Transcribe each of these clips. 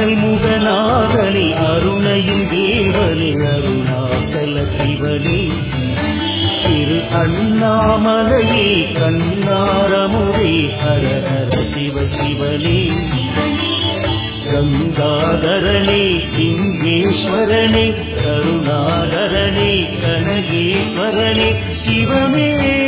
அனல் முகநாதனே அருணையும் தேவனே அருணாச்சல சிவனே திரு அண்ணாமலையே கண்ணாரமுதே ஹர ஹர சிவ சிவனே கங்காதரனே சிங்கேஸ்வரனே கருணாகரனே கனகேஸ்வரனே சிவமே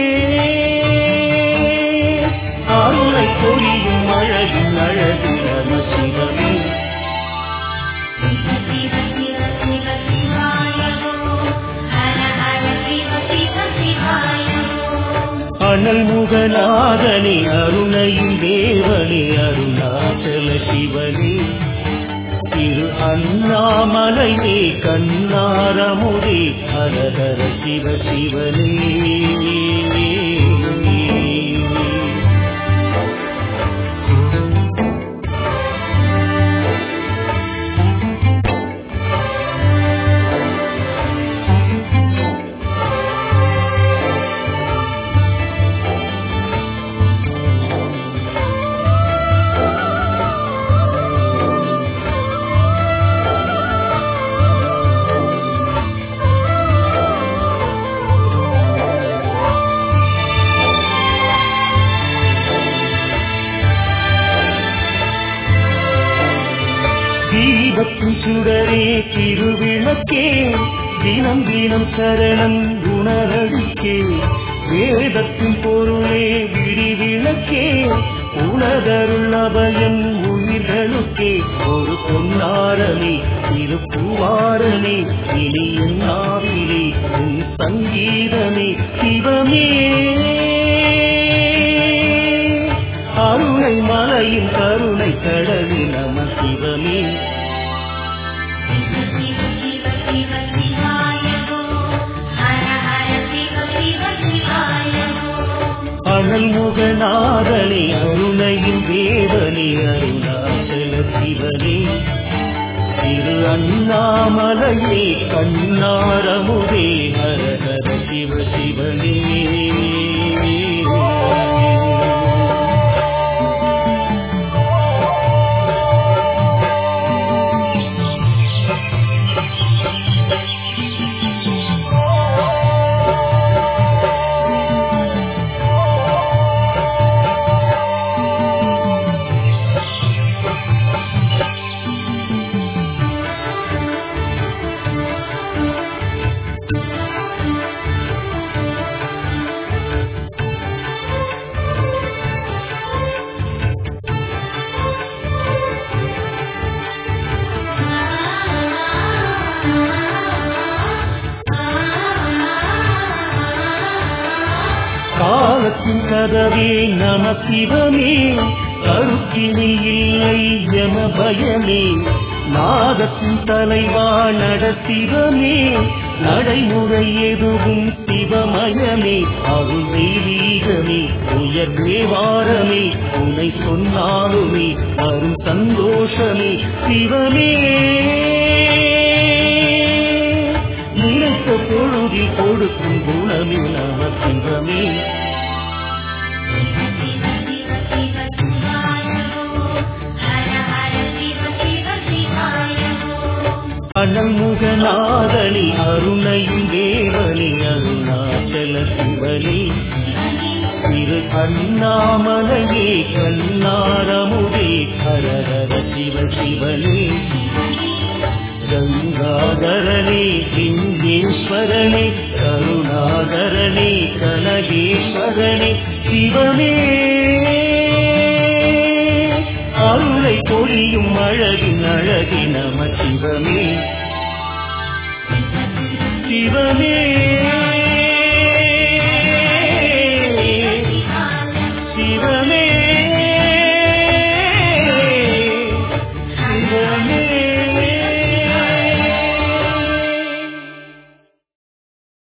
அருளை பொழியும் அழகின் அழகு நம சிவமே சிவ சிவ சிவ சிவ சிவாயமோ ஹர ஹர சிவ சிவ சிவாயமோ அனல் முகநாதனே அருணையும் தேவனே அருணாச்சல சிவனே திரு அண்ணாமலையே கண்ணாரமுதே ஹர ஹர சிவ சிவனே தீபத்தின் சுடரே திருவிளக்கே தினம் தினம் சரணம் உணரடிக்கே வேதத்தின் பொருளே விடிவிளக்கே உலகருள் அபயம் உயிர்களுக்கே ஒரு பொன்னாரமே திருப்புவாரமே இனி என் நாவிலே உன் சங்கீதமே சிவமே அருணை மலையின் கருணை கடலி நம சிவமே சிவ சிவ சிவ சிவ சிவாயமோ ஹர ஹர சிவ சிவ சிவாயமோ அனல் முகநாதனே அருணையின் தேவனே அருணாச்சல சிவனே திரு அண்ணாமலையே கண்ணாரமுதே ஹர ஹர சிவ சிவனே காலத்தின் கதவே நம சிவமே கருத்தினி இல்லை என பயமே நாதத்தின் தலைவா நட சிவமே நடைமுறை எதுவும் சிவமயமே அருள் தெய்வீகமே உயர் தேவாரமே உனை சொன்னாலுமே அருள் சந்தோஷமே சிவமே நினைத்த பொழுதில் கொடுக்கும் குணமே நம சிவமே சிவ சிவ சிவ சிவ சிவாயமோ ஹர ஹர சிவ சிவ சிவாயமோ அனல் முகநாதனி அருணையும் தேவனி அருணாச்சல சிவனே திரு அண்ணாமலையே கண்ணாரமுதே ஹரஹர சிவ சிவனே கங்காதரனே சிங்கேஸ்வரனே கருணாகரனே கனகேஸ்வரனே சிவமே அருளை பொழியும் அழகின் அழகி நம சிவமே சிவமே